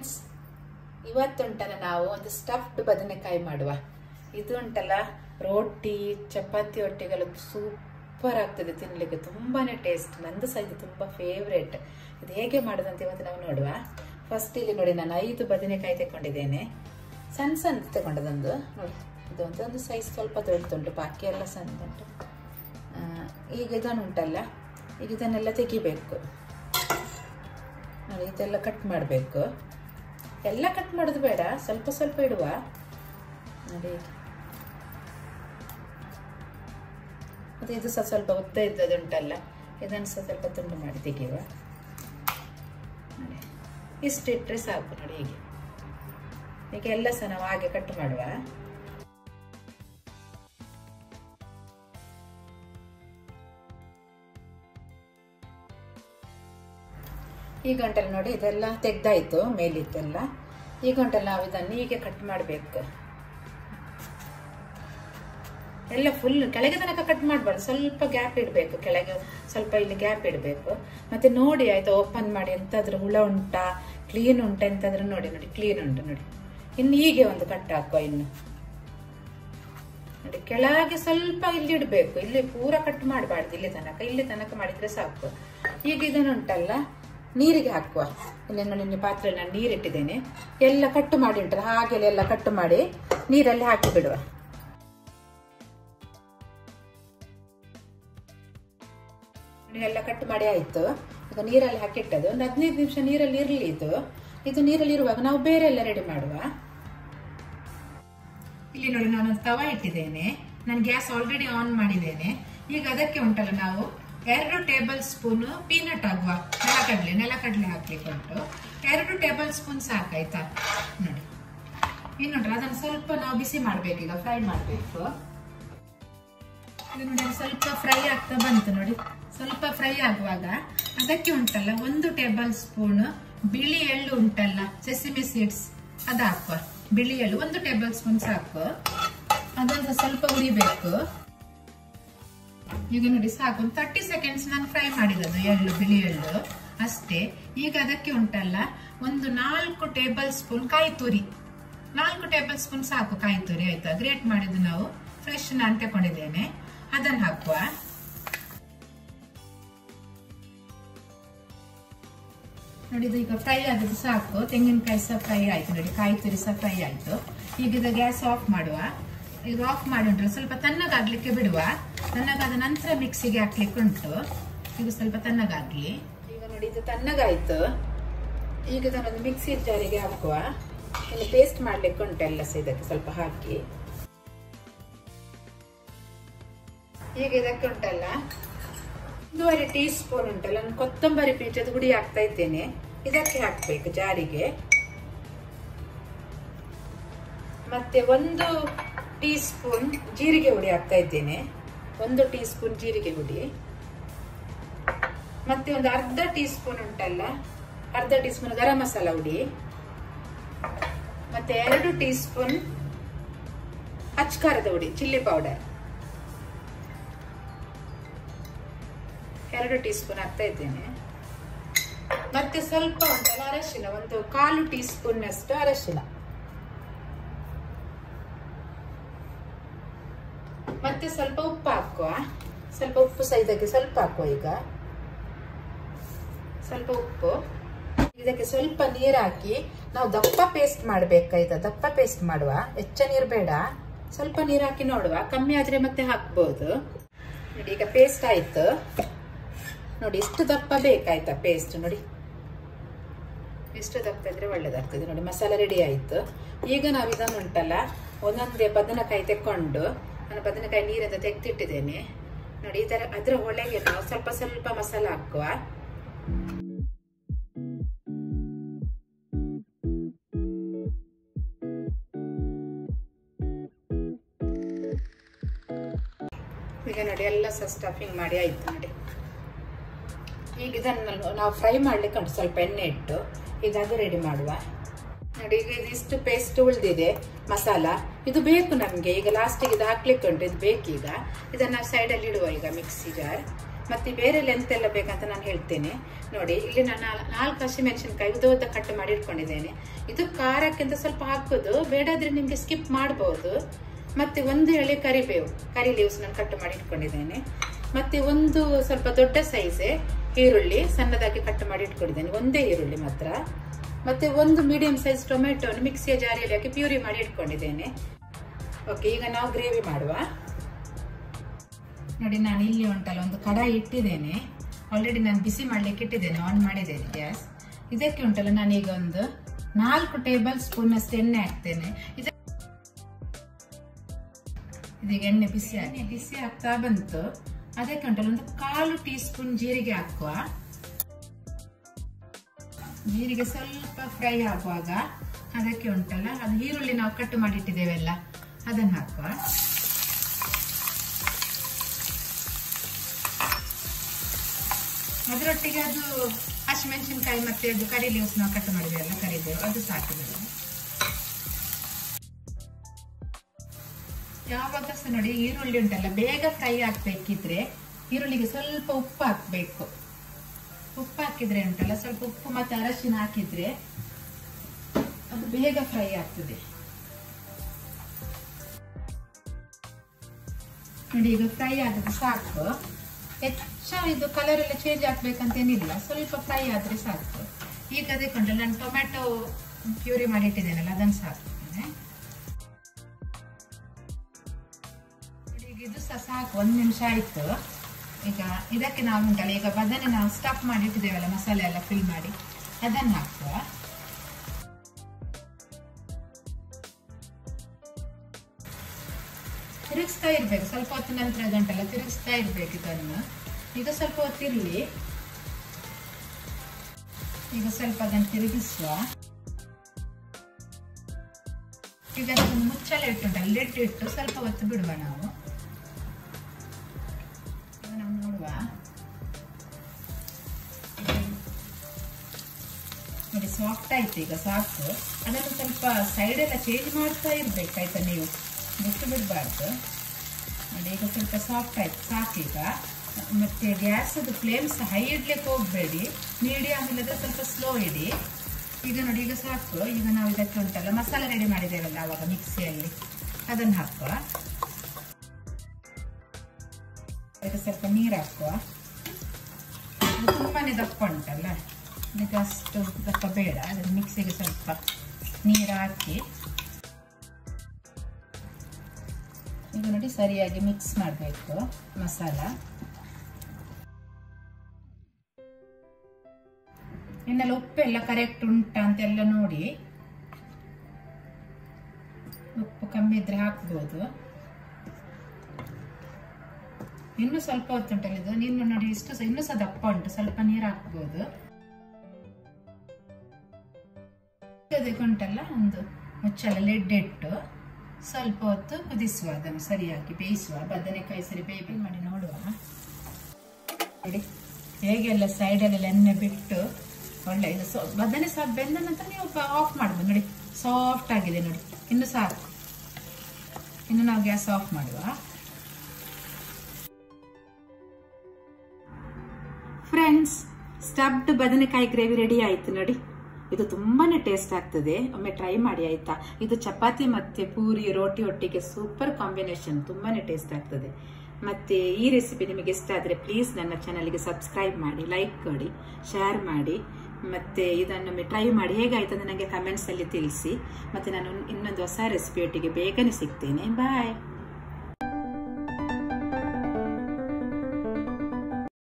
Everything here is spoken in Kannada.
ಫ್ರೆಂಡ್ಸ್ ಇವತ್ತುಂಟಲ್ಲ ನಾವು ಒಂದು ಸ್ಟಫ್ಡ್ ಬದನೆಕಾಯಿ ಮಾಡುವ ಇದು ಉಂಟಲ್ಲ ರೋಟಿ ಚಪಾತಿ ಒಟ್ಟಿಗೆಲ್ಲ ಸೂಪರ್ ಆಗ್ತದೆ ತಿನ್ಲಿಕ್ಕೆ ತುಂಬಾನೇ ಟೇಸ್ಟ್ ನಂದು ಸಹ ಇದು ತುಂಬಾ ಫೇವ್ರೇಟ್ ಇದು ಹೇಗೆ ಮಾಡೋದಂತ ಇವತ್ತು ನಾವು ನೋಡುವ ಫಸ್ಟ್ ಇಲ್ಲಿ ನೋಡಿ ನಾನು ಐದು ಬದನೆಕಾಯಿ ತಗೊಂಡಿದ್ದೇನೆ ಸಣ್ಣ ಸಣ್ಣ ತಗೊಂಡದೊಂದು ನೋಡಿ ಇದು ಒಂದು ಒಂದು ಸೈಜ್ ಸ್ವಲ್ಪ ದೊಡ್ಡದುಂಟು ಬಾಕಿ ಎಲ್ಲ ಸಣ್ಣದುಂಟು ಆ, ಈಗ ಇದನ್ನು ಉಂಟಲ್ಲ ಈಗ ಇದನ್ನೆಲ್ಲ ತೆಗಿಬೇಕು ನೋಡಿ ಇದೆಲ್ಲ ಕಟ್ ಮಾಡಬೇಕು ಎಲ್ಲ ಕಟ್ ಮಾಡೋದು ಬೇಡ ಸ್ವಲ್ಪ ಸ್ವಲ್ಪ ಇಡುವ ನೋಡಿ ಮತ್ತೆ ಇದು ಸಹ ಸ್ವಲ್ಪ ಉದ್ದ ಇದ್ದದುಂಟಲ್ಲ ಇದನ್ನು ಸಹ ಸ್ವಲ್ಪ ತುಂಡು ಮಾಡಿ ತೆಗೆಯುವ ನೋಡಿ ಇಷ್ಟಿಟ್ರೆ ಸಾಕು ನೋಡಿ ಹೀಗೆ ಈಗ ಎಲ್ಲ ಸಹ ನಾವು ಹಾಗೆ ಕಟ್ ಮಾಡುವ ಈಗ ಉಂಟಲ್ಲ ನೋಡಿ ಇದೆಲ್ಲ ತೆಗ್ದಾಯ್ತು ಮೇಲಿದ್ದೆಲ್ಲ ಈಗ ಉಂಟಲ್ಲ ನಾವು ಇದನ್ನು ಹೀಗೆ ಕಟ್ ಮಾಡಬೇಕು ಎಲ್ಲ ಫುಲ್ ಕೆಳಗೆ ತನಕ ಕಟ್ ಮಾಡಬಾರ್ದು ಸ್ವಲ್ಪ ಗ್ಯಾಪ್ ಇಡಬೇಕು ಕೆಳಗೆ ಸ್ವಲ್ಪ ಇಲ್ಲಿ ಗ್ಯಾಪ್ ಇಡಬೇಕು ಮತ್ತೆ ನೋಡಿ ಆಯ್ತಾ ಓಪನ್ ಮಾಡಿ ಎಂತಾದ್ರೂ ಹುಳ ಉಂಟಾ ಕ್ಲೀನ್ ಉಂಟಾ ಎಂತಾದ್ರೂ ನೋಡಿ ನೋಡಿ ಕ್ಲೀನ್ ಉಂಟು ನೋಡಿ ಇನ್ನು ಹೀಗೆ ಒಂದು ಕಟ್ ಹಾಕುವ ಇನ್ನು ನೋಡಿ ಕೆಳಗೆ ಸ್ವಲ್ಪ ಇಲ್ಲಿ ಇಡಬೇಕು ಇಲ್ಲಿ ಪೂರ ಕಟ್ ಮಾಡಬಾರ್ದು ಇಲ್ಲಿ ತನಕ ಇಲ್ಲಿ ತನಕ ಮಾಡಿದ್ರೆ ಸಾಕು ಈಗ ಇದನ್ನು ಉಂಟಲ್ಲ ನೀರಿಗೆ ಹಾಕುವ ಇಲ್ಲಿ ನೋಡಿ ಇಲ್ಲಿ ಪಾತ್ರೆ ನಾನು ನೀರಿಟ್ಟಿದ್ದೇನೆ ಎಲ್ಲ ಕಟ್ಟು ಮಾಡಿ ಉಂಟಲ್ಲ ಹಾಗೆಲ್ಲ ಎಲ್ಲ ಕಟ್ಟು ಮಾಡಿ ನೀರಲ್ಲಿ ಹಾಕಿ ಬಿಡುವ ನೋಡಿ, ಎಲ್ಲ ಕಟ್ ಮಾಡಿ ಆಯ್ತು ಈಗ ನೀರಲ್ಲಿ ಹಾಕಿಟ್ಟದು ಒಂದು ಹದಿನೈದು ನಿಮಿಷ ನೀರಲ್ಲಿ ಇರಲಿ ಇದು ಇದು ನೀರಲ್ಲಿ ಇರುವಾಗ ನಾವು ಬೇರೆ ಎಲ್ಲ ರೆಡಿ ಮಾಡುವ ಇಲ್ಲಿ ನೋಡಿ ನಾನು ತವ ಇಟ್ಟಿದ್ದೇನೆ ನಾನು ಗ್ಯಾಸ್ ಆಲ್ರೆಡಿ ಆನ್ ಮಾಡಿದ್ದೇನೆ ಈಗ ಅದಕ್ಕೆ ಉಂಟಲ್ಲ ನಾವು ಎರಡು ಟೇಬಲ್ ಸ್ಪೂನ್ ಪೀನಟ್ ಆಗುವ ನೆಲಕಡಲೆ ನೆಲಕಡಲೆ ಹಾಕ್ಲಿಕ್ಕೆ ಉಂಟು ಎರಡು ಟೇಬಲ್ ಸ್ಪೂನ್ ಸಾಕಾಯ್ತಾ ನೋಡಿ ಇನ್ನುಂಟಲ್ಲ ಅದನ್ನು ಸ್ವಲ್ಪ ನಾವು ಬಿಸಿ ಮಾಡ್ಬೇಕು ಈಗ ಫ್ರೈ ಮಾಡಬೇಕು ಇದು ನೋಡಿ ಅದು ಸ್ವಲ್ಪ ಫ್ರೈ ಆಗ್ತಾ ಬಂತು ನೋಡಿ ಸ್ವಲ್ಪ ಫ್ರೈ ಆಗುವಾಗ ಅದಕ್ಕೆ ಉಂಟಲ್ಲ ಒಂದು ಟೇಬಲ್ ಸ್ಪೂನ್ ಬಿಳಿ ಎಳ್ಳು ಉಂಟಲ್ಲ ಸೆಸಿಮಿ ಸೀಡ್ಸ್ ಅದು ಹಾಕುವ ಬಿಳಿ ಎಳ್ಳು ಒಂದು ಟೇಬಲ್ ಸ್ಪೂನ್ ಸಾಕು ಅದೊಂದು ಸ್ವಲ್ಪ ಉರಿಬೇಕು ಈಗ ನೋಡಿ ಸಾಕು ಒಂದು ತರ್ಟಿ ಸೆಕೆಂಡ್ಸ್ ನಾನು ಫ್ರೈ ಮಾಡಿರೋದು ಎಳ್ಳು ಬಿಳಿ ಎಳ್ಳು ಅಷ್ಟೇ ಈಗ ಅದಕ್ಕೆ ಉಂಟಲ್ಲ ಒಂದು ನಾಲ್ಕು ಟೇಬಲ್ ಸ್ಪೂನ್ ಕಾಯಿ ತುರಿ ನಾಲ್ಕು ಟೇಬಲ್ ಸ್ಪೂನ್ ಸಾಕು ಕಾಯಿ ತುರಿ ಆಯ್ತಾ ಗ್ರೇಟ್ ಮಾಡಿದ್ದು ನಾವು ಫ್ರೆಶ್ ನಾನು ತಗೊಂಡಿದ್ದೇನೆ ಅದನ್ನು ಹಾಕುವ ನೋಡಿ ಇದು ಈಗ ಫ್ರೈ ಆಗೋದು ಸಾಕು ತೆಂಗಿನಕಾಯಿ ಸಹ ಫ್ರೈ ಆಯ್ತು ನೋಡಿ ಕಾಯಿ ತುರಿ ಸಹ ಫ್ರೈ ಆಯ್ತು ಈಗ ಇದು ಗ್ಯಾಸ್ ಆಫ್ ಮಾಡುವ ಈಗ ಆಫ್ ಮಾಡಿ ಉಂಟು ಸ್ವಲ್ಪ ತಣ್ಣಗಾಗ್ಲಿಕ್ಕೆ ಬಿಡುವ ತಣ್ಣಗಾದ ನಂತರ ಮಿಕ್ಸಿಗೆ ಹಾಕ್ಲಿಕ್ಕೆ ಉಂಟು ಈಗ ಸ್ವಲ್ಪ ತಣ್ಣಗಾಗ್ಲಿ ಈಗ ನೋಡಿ ಇದು ತಣ್ಣಗಾಯ್ತು ಈಗ ಇದನ್ನೊಂದು ಮಿಕ್ಸಿ ಜಾರಿಗೆ ಹಾಕುವ ಇನ್ನು ಪೇಸ್ಟ್ ಮಾಡ್ಲಿಕ್ಕೆ ಉಂಟು ಎಲ್ಲ ಸಹ ಇದಕ್ಕೆ ಸ್ವಲ್ಪ ಹಾಕಿ ಈಗ ಇದಕ್ಕೆ ಉಂಟಲ್ಲ ಒಂದೂವರೆ ಟೀ ಸ್ಪೂನ್ ಉಂಟಲ್ಲ ನಾನು ಕೊತ್ತಂಬರಿ ಬೀಜದ ಹುಡಿ ಹಾಕ್ತಾ ಇದ್ದೇನೆ ಇದಕ್ಕೆ ಹಾಕ್ಬೇಕು ಜಾರಿಗೆ ಮತ್ತೆ ಒಂದು ಟೀ ಸ್ಪೂನ್ ಜೀರಿಗೆ ಹುಡಿ ಹಾಕ್ತಾ ಇದ್ದೇನೆ ಒಂದು ಟೀ ಸ್ಪೂನ್ ಜೀರಿಗೆ ಹುಡಿ ಮತ್ತೆ ಒಂದು ಅರ್ಧ ಟೀ ಸ್ಪೂನ್ ಉಂಟಲ್ಲ ಅರ್ಧ ಟೀ ಸ್ಪೂನ್ ಗರಂ ಮಸಾಲ ಹುಡಿ ಮತ್ತೆ ಎರಡು ಟೀ ಸ್ಪೂನ್ ಅಚ್ಕಾರದ ಹುಡಿ ಚಿಲ್ಲಿ ಪೌಡರ್ ಎರಡು ಟೀ ಸ್ಪೂನ್ ಹಾಕ್ತಾ ಇದ್ದೇನೆ ಮತ್ತೆ ಸ್ವಲ್ಪ ಉಂಟಲ್ಲ ಅರಶಿನ ಒಂದು ಕಾಲು ಟೀ ಸ್ಪೂನ್ ಅಷ್ಟು ಅರಶಿನ ಮತ್ತೆ ಸ್ವಲ್ಪ ಉಪ್ಪು ಹಾಕುವ ಸ್ವಲ್ಪ ಉಪ್ಪು ಸಹ ಇದಕ್ಕೆ ಸ್ವಲ್ಪ ಹಾಕುವ ಈಗ ಸ್ವಲ್ಪ ಉಪ್ಪು ಇದಕ್ಕೆ ಸ್ವಲ್ಪ ನೀರು ಹಾಕಿ ನಾವು ದಪ್ಪ ಪೇಸ್ಟ್ ಮಾಡ್ಬೇಕಾಯ್ತಾ ದಪ್ಪ ಪೇಸ್ಟ್ ಮಾಡುವ ಹೆಚ್ಚ ನೀರು ಬೇಡ ಸ್ವಲ್ಪ ನೀರು ಹಾಕಿ ನೋಡುವ ಕಮ್ಮಿ ಆದ್ರೆ ಮತ್ತೆ ಹಾಕ್ಬೋದು ನೋಡಿ ಈಗ ಪೇಸ್ಟ್ ಆಯ್ತು ನೋಡಿ ಇಷ್ಟು ದಪ್ಪ ಬೇಕಾಯ್ತಾ ಪೇಸ್ಟ್ ನೋಡಿ ಇಷ್ಟು ದಪ್ಪ ಇದ್ರೆ ಒಳ್ಳೇದಾಗ್ತದೆ ನೋಡಿ ಮಸಾಲ ರೆಡಿ ಆಯ್ತು ಈಗ ನಾವು ಇದನ್ನು ಉಂಟಲ್ಲ ಒಂದೊಂದೇ ಬದನೆಕಾಯಿ ತೆಕ್ಕೊಂಡು ನಾನು ಬದನೆಕಾಯಿ ನೀರಿಂದ ತೆಗೆದಿಟ್ಟಿದ್ದೇನೆ ನೋಡಿ ಈ ತರ ಅದ್ರ ಒಳಗೆ ನಾವು ಸ್ವಲ್ಪ ಸ್ವಲ್ಪ ಮಸಾಲ ಹಾಕುವ ಈಗ ನೋಡಿ ಎಲ್ಲ ಸಹ ಸ್ಟಫಿಂಗ್ ಮಾಡಿ ಆಯ್ತು ನೋಡಿ ಈಗ ಇದನ್ನು ನಾವು ಫ್ರೈ ಮಾಡ್ಲಿಕ್ಕೆ ಉಂಟು ಸ್ವಲ್ಪ ಎಣ್ಣೆ ಇಟ್ಟು ಈಗ ಅದು ರೆಡಿ ಮಾಡುವ ನೋಡಿ ಈಗ ಇದಿಷ್ಟು ಪೇಸ್ಟ್ ಉಳಿದಿದೆ ಮಸಾಲ ಇದು ಬೇಕು ನಮಗೆ ಈಗ ಲಾಸ್ಟಿಗೆ ಇದು ಹಾಕ್ಲಿಕ್ಕೆ ಉಂಟು ಇದು ಬೇಕೀಗ ಇದನ್ನ ಸೈಡಲ್ಲಿ ಇಡುವ ಈಗ ಮಿಕ್ಸಿ ಜಾರ್ ಮತ್ತೆ ಬೇರೆ ಎಂತೆಲ್ಲ ಬೇಕಂತ ನಾನು ಹೇಳ್ತೇನೆ ನೋಡಿ ಇಲ್ಲಿ ನಾನು ನಾಲ್ಕು ಹಸಿಮೆಣಸಿನಕಾಯಿ ಉದ್ದ ಉದ್ದ ಕಟ್ ಮಾಡಿ ಇಟ್ಕೊಂಡಿದ್ದೇನೆ ಇದು ಖಾರಕ್ಕಿಂತ ಸ್ವಲ್ಪ ಹಾಕೋದು ಬೇಡಾದ್ರೆ ನಿಮ್ಗೆ ಸ್ಕಿಪ್ ಮಾಡಬಹುದು ಮತ್ತೆ ಒಂದು ಎಳೆ ಕರಿಬೇವು ಕರಿ ಲೀವ್ಸ್ ನಾನು ಕಟ್ ಮಾಡಿ ಇಟ್ಕೊಂಡಿದ್ದೇನೆ ಮತ್ತೆ ಒಂದು ಸ್ವಲ್ಪ ದೊಡ್ಡ ಸೈಜ್ ಈರುಳ್ಳಿ ಸಣ್ಣದಾಗಿ ಕಟ್ ಮಾಡಿ ಇಟ್ಕೊಂಡಿದ್ದೇನೆ ಒಂದೇ ಈರುಳ್ಳಿ ಮಾತ್ರ ಮತ್ತೆ ಒಂದು ಮೀಡಿಯಂ ಸೈಜ್ ಟೊಮೆಟೊನ ಮಿಕ್ಸಿಯ ಜಾರಿಯಲ್ಲಿ ಹಾಕಿ ಪ್ಯೂರಿ ಮಾಡಿ ಇಟ್ಕೊಂಡಿದ್ದೇನೆ ಓಕೆ ಈಗ ನಾವು ಗ್ರೇವಿ ಮಾಡುವ ನೋಡಿ ನಾನು ಇಲ್ಲಿ ಉಂಟಲ್ಲ ಒಂದು ಕಡಾಯಿ ಇಟ್ಟಿದ್ದೇನೆ ಆಲ್ರೆಡಿ ನಾನು ಬಿಸಿ ಮಾಡ್ಲಿಕ್ಕೆ ಇಟ್ಟಿದ್ದೇನೆ ಆನ್ ಮಾಡಿದ್ದೇನೆ ಗ್ಯಾಸ್ ಇದಕ್ಕೆ ಉಂಟಲ್ಲ ನಾನೀಗ ಒಂದು ನಾಲ್ಕು ಟೇಬಲ್ ಸ್ಪೂನ್ ಅಷ್ಟು ಎಣ್ಣೆ ಹಾಕ್ತೇನೆ ಇದಕ್ಕೆ ಇದೀಗ ಎಣ್ಣೆ ಬಿಸಿ ಎಣ್ಣೆ ಬಿಸಿ ಆಗ್ತಾ ಬಂತು ಅದಕ್ಕೆ ಉಂಟಲ್ಲ ಒಂದು ಕಾಲು ಟೀ ಸ್ಪೂನ್ ಜೀರಿಗೆ ಹಾಕುವ ಜೀರಿಗೆ ಸ್ವಲ್ಪ ಫ್ರೈ ಆಗುವಾಗ ಅದಕ್ಕೆ ಉಂಟಲ್ಲ ಅದು ಈರುಳ್ಳಿ ನಾವು ಕಟ್ ಮಾಡಿಟ್ಟಿದ್ದೇವೆಲ್ಲ ಅದನ್ನು ಹಾಕುವ ಅದರೊಟ್ಟಿಗೆ ಅದು ಹಸಿಮೆಣಸಿನಕಾಯಿ ಮತ್ತೆ ಅದು ಕರಿ ಲೀವ್ಸ್ ನಾವು ಕಟ್ ಮಾಡಿದೇವಲ್ಲ ಕರಿಬೇವು ಅದು ಸಾಕಿದ್ರು ಯಾವಾಗ ಸಹ ನೋಡಿ ಈರುಳ್ಳಿ ಉಂಟಲ್ಲ ಬೇಗ ಫ್ರೈ ಆಗ್ಬೇಕಿದ್ರೆ ಈರುಳ್ಳಿಗೆ ಸ್ವಲ್ಪ ಉಪ್ಪು ಹಾಕ್ಬೇಕು ಉಪ್ಪು ಹಾಕಿದ್ರೆ ಉಂಟಲ್ಲ ಸ್ವಲ್ಪ ಉಪ್ಪು ಮತ್ತೆ ಅರಶಿನ ಹಾಕಿದ್ರೆ ಅದು ಬೇಗ ಫ್ರೈ ಆಗ್ತದೆ ನೋಡಿ ಈಗ ಫ್ರೈ ಆದ್ರೆ ಸಾಕು ಹೆಚ್ಚು ಇದು ಕಲರ್ ಎಲ್ಲ ಚೇಂಜ್ ಆಗ್ಬೇಕಂತೇನಿಲ್ಲ ಸ್ವಲ್ಪ ಫ್ರೈ ಆದ್ರೆ ಸಾಕು ಈಗ ಅದಕ್ಕೆ ಉಂಟಲ್ಲ ನಾನು ಟೊಮ್ಯಾಟೊ ಪ್ಯೂರಿ ಮಾಡಿ ಇಟ್ಟಿದ್ದೇನಲ್ಲ ಅದನ್ನು ಸಾಕ್ತೇನೆ ಈಗ ಇದು ಸಹ ಸಾಕು ಒಂದು ನಿಮಿಷ ಆಯ್ತು ಈಗ ಇದಕ್ಕೆ ನಾವು ಉಂಟಲ್ಲ ಈಗ ಬದನೆ ನಾವು ಸ್ಟಫ್ ಮಾಡಿ ಇಟ್ಟಿದ್ದೇವಲ್ಲ ಮಸಾಲೆ ಎಲ್ಲ ಫಿಲ್ ಮಾಡಿ ಅದನ್ನು ಹಾಕುವ ತಿರುಗಿಸ್ತಾ ಇರ್ಬೇಕು ಸ್ವಲ್ಪ ಹೊತ್ತಿನ ನಂತರ ಗಂಟೆಲ್ಲ ತಿರುಗಿಸ್ತಾ ಇರ್ಬೇಕು ಇದನ್ನು ಈಗ ಸ್ವಲ್ಪ ಹೊತ್ತಿರಲಿ ಈಗ ಸ್ವಲ್ಪ ಅದನ್ನು ತಿರುಗಿಸುವ ಈಗ ಅದನ್ನು ಮುಚ್ಚಲ ಇಟ್ಟುಂಟಲ್ಲ ಲಿಡ್ ಇಟ್ಟು ಸ್ವಲ್ಪ ಹೊತ್ತು ಬಿಡುವ ನಾವು ಈಗ ನಾವು ನೋಡುವ ನೋಡಿ ಸಾಫ್ಟ್ ಆಯ್ತು ಈಗ ಸಾಕು ಅದನ್ನು ಸ್ವಲ್ಪ ಸೈಡ್ ಎಲ್ಲ ಚೇಂಜ್ ಮಾಡ್ತಾ ಇರ್ಬೇಕಾಯ್ತಾ ನೀವು ಬಿಟ್ಟು ಬಿಡಬಾರ್ದು ನೋಡಿ ಈಗ ಸ್ವಲ್ಪ ಸಾಫ್ಟ್ ಆಯ್ತು ಸಾಕೀಗ ಮತ್ತೆ ಗ್ಯಾಸದು ಫ್ಲೇಮ್ಸ್ ಹೈ ಇಡ್ಲಿಕ್ಕೆ ಹೋಗಬೇಡಿ ಮೀಡಿಯಮ್ ಇಲ್ಲದ್ರೆ ಸ್ವಲ್ಪ ಸ್ಲೋ ಇಡಿ ಈಗ ನೋಡಿ ಈಗ ಸಾಕು ಈಗ ನಾವು ಇದಕ್ಕೆ ಉಂಟಲ್ಲ ಮಸಾಲೆ ರೆಡಿ ಮಾಡಿದ್ದೇವಲ್ಲ ಆವಾಗ ಮಿಕ್ಸಿಯಲ್ಲಿ ಅದನ್ನು ಹಾಕುವ ಅದಕ್ಕೆ ಸ್ವಲ್ಪ ನೀರು ಹಾಕುವ ಇದು ತುಂಬಾನೇ ದಪ್ಪ ಉಂಟಲ್ಲ ಇದಕ್ಕೆ ಅಷ್ಟು ದಪ್ಪ ಬೇಡ ಅದನ್ನು ಮಿಕ್ಸಿಗೆ ಸ್ವಲ್ಪ ನೀರು ಹಾಕಿ ಈಗ ನೋಡಿ ಸರಿಯಾಗಿ ಮಿಕ್ಸ್ ಮಾಡಬೇಕು ಮಸಾಲ ಇನ್ನೆಲ್ಲ ಉಪ್ಪೆಲ್ಲ ಕರೆಕ್ಟ್ ಉಂಟಾ ಅಂತೆಲ್ಲ ನೋಡಿ ಉಪ್ಪು ಕಮ್ಮಿ ಇದ್ರೆ ಹಾಕ್ಬೋದು ಇನ್ನು ಸ್ವಲ್ಪ ಹೊತ್ತುಂಟಲ್ಲ ಇದು ನೀನು ನೋಡಿ ಇಷ್ಟು ಸಹ ಇನ್ನೂ ಸಹ ದಪ್ಪ ಉಂಟು ಸ್ವಲ್ಪ ನೀರು ಹಾಕ್ಬೋದು ಅದಕ್ಕೆ ಉಂಟಲ್ಲ ಒಂದು ಮುಚ್ಚಳ ಲಿಡ್ ಇಟ್ಟು ಸ್ವಲ್ಪ ಹೊತ್ತು ಕುದಿಸುವ ಅದನ್ನು ಸರಿಯಾಗಿ ಬೇಯಿಸುವ ಬದನೆಕಾಯಿ ಸರಿ ಬೇಯಿ ಮಾಡಿ ನೋಡುವ ನೋಡಿ ಹೇಗೆಲ್ಲ ಸೈಡಲ್ಲೆಲ್ಲ ಎಣ್ಣೆ ಬಿಟ್ಟು ಒಳ್ಳೆ ಇದು ಸೊ ಬದನೆ ಸಹ ಬೆಂದ ನಂತರ ನೀವು ಆಫ್ ಮಾಡ್ಬೋದು ನೋಡಿ ಸಾಫ್ಟ್ ಆಗಿದೆ ನೋಡಿ ಇನ್ನು ಸಾಕು ಇನ್ನು ನಾವು ಗ್ಯಾಸ್ ಆಫ್ ಮಾಡುವ ಫ್ರೆಂಡ್ಸ್ ಸ್ಟಬ್ಡ್ ಬದನೆಕಾಯಿ ಗ್ರೇವಿ ರೆಡಿ ಆಯ್ತು ನೋಡಿ ಇದು ತುಂಬಾನೇ ಟೇಸ್ಟ್ ಆಗ್ತದೆ ಒಮ್ಮೆ ಟ್ರೈ ಮಾಡಿ ಆಯ್ತಾ ಇದು ಚಪಾತಿ ಮತ್ತೆ ಪೂರಿ ರೋಟಿ ಒಟ್ಟಿಗೆ ಸೂಪರ್ ಕಾಂಬಿನೇಷನ್ ತುಂಬಾನೇ ಟೇಸ್ಟ್ ಆಗ್ತದೆ ಮತ್ತೆ ಈ ರೆಸಿಪಿ ನಿಮಗೆ ಇಷ್ಟ ಆದರೆ ಪ್ಲೀಸ್ ನನ್ನ ಚಾನಲ್ಗೆ ಸಬ್ಸ್ಕ್ರೈಬ್ ಮಾಡಿ ಲೈಕ್ ಕೊಡಿ ಶೇರ್ ಮಾಡಿ ಮತ್ತೆ ಇದನ್ನೊಮ್ಮೆ ಟ್ರೈ ಮಾಡಿ ಹೇಗಾಯ್ತು ಅಂತ ನನಗೆ ಕಮೆಂಟ್ಸ್ ಅಲ್ಲಿ ತಿಳಿಸಿ ಮತ್ತೆ ನಾನು ಇನ್ನೊಂದು ಹೊಸ ರೆಸಿಪಿ ಒಟ್ಟಿಗೆ ಬೇಗನೆ ಸಿಗ್ತೇನೆ ಬಾಯ್